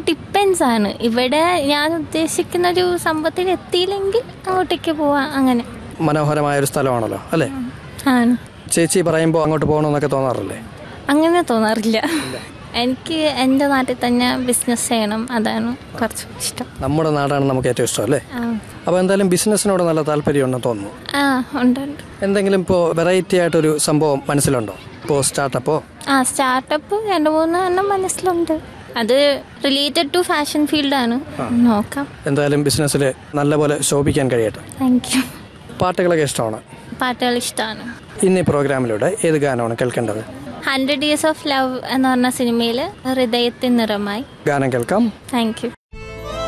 depends ആണ് ഇവിടെ ഞാൻ ഉദ്ദേശിക്കുന്ന ഒരു സംഭവത്തിൽ എത്തിയില്ലെങ്കിൽ അങ്ങോട്ടേക്ക് പോവാം അങ്ങനെ മനോഹരമായ ഒരു സ്ഥലമാണല്ലോ അല്ലേ ആണ് ചേച്ചി പറയുമ്പോൾ അങ്ങോട്ട് പോകണമെന്നൊക്കെ തോന്നാറില്ലേ അങ്ങനെ തോന്നാറില്ല എനിക്ക് എൻ്റെ നാട്ടിൽ തന്നെ ബിസിനസ് ചെയ്യണം അതാണ് കുറച്ച് ഇഷ്ടം നമ്മുടെ നാടാണ് നമുക്ക് ഏറ്റവും ഇഷ്ടം അല്ലേ ആ അപ്പോൾ എന്തായാലും ബിസിനസ്സിനോട് നല്ല താല്പര്യമുണ്ടെന്ന് തോന്നുന്നു ആ ഉണ്ട് ഉണ്ട് എന്തെങ്കിലും ഇപ്പോൾ വെറൈറ്റി ആയിട്ടൊരു സംഭവം മനസ്സിലുണ്ടോ ഇപ്പോൾ സ്റ്റാർട്ടപ്പോ ആ സ്റ്റാർട്ടപ്പ് രണ്ട് മൂന്ന് എണ്ണം മനസ്സിലുണ്ട് അത് റിലേറ്റഡ് ടു ഫാഷൻ ഫീൽഡാണ് നോക്കാം എന്തായാലും ബിസിനസ്സിൽ നല്ലപോലെ ശോഭിക്കാൻ കഴിയട്ടെ താങ്ക് യു പാട്ടുകളൊക്കെ ഇഷ്ടമാണ് പാട്ടുകൾ ഇഷ്ടമാണ് ഇന്ന് ഈ പ്രോഗ്രാമിലൂടെ ഏത് ഗാനമാണ് കേൾക്കേണ്ടത് ഹൺഡ്രഡ് ഇയേഴ്സ് ഓഫ് ലവ് എന്ന് പറഞ്ഞ സിനിമയിൽ ഹൃദയത്തിൻ നിറമായി ഗാനം കേൾക്കാം താങ്ക് യു